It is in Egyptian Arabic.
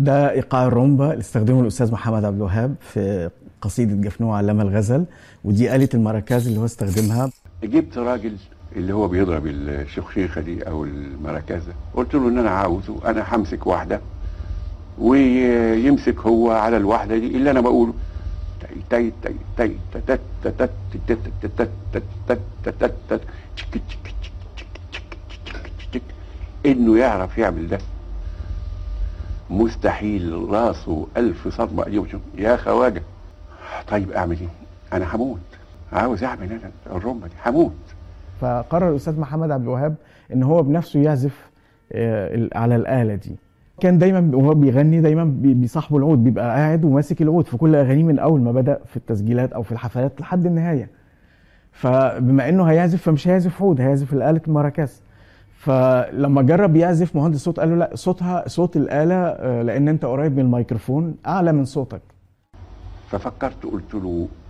ده ايقاع الرومبا اللي استخدمه الاستاذ محمد عبد الوهاب في قصيده جفنوع علم الغزل ودي آلة المراكز اللي هو استخدمها جبت راجل اللي هو بيضرب الشخشيخه دي او المراكزه قلت له ان انا عاوزه انا همسك واحده ويمسك هو على الواحده دي اللي انا بقوله تاي تاي تاي تاي تاي تاي تاي تاي تاي تاي انه يعرف يعمل ده مستحيل راسه ألف صدمة يا خواجة طيب أعمل إيه؟ أنا هموت عاوز أعمل أنا الرمبة دي هموت فقرر الاستاذ محمد عبد الوهاب ان هو بنفسه يعزف على الاله دي كان دايما وهو بيغني دايما بيصاحبه العود بيبقى قاعد وماسك العود في كل اغانيه من اول ما بدا في التسجيلات او في الحفلات لحد النهايه فبما انه هيعزف فمش هيعزف عود هيعزف الاله المراكز فلما جرب يعزف مهندس صوت قال له لا صوتها صوت الاله لان انت قريب من الميكروفون اعلى من صوتك ففكرت قلت له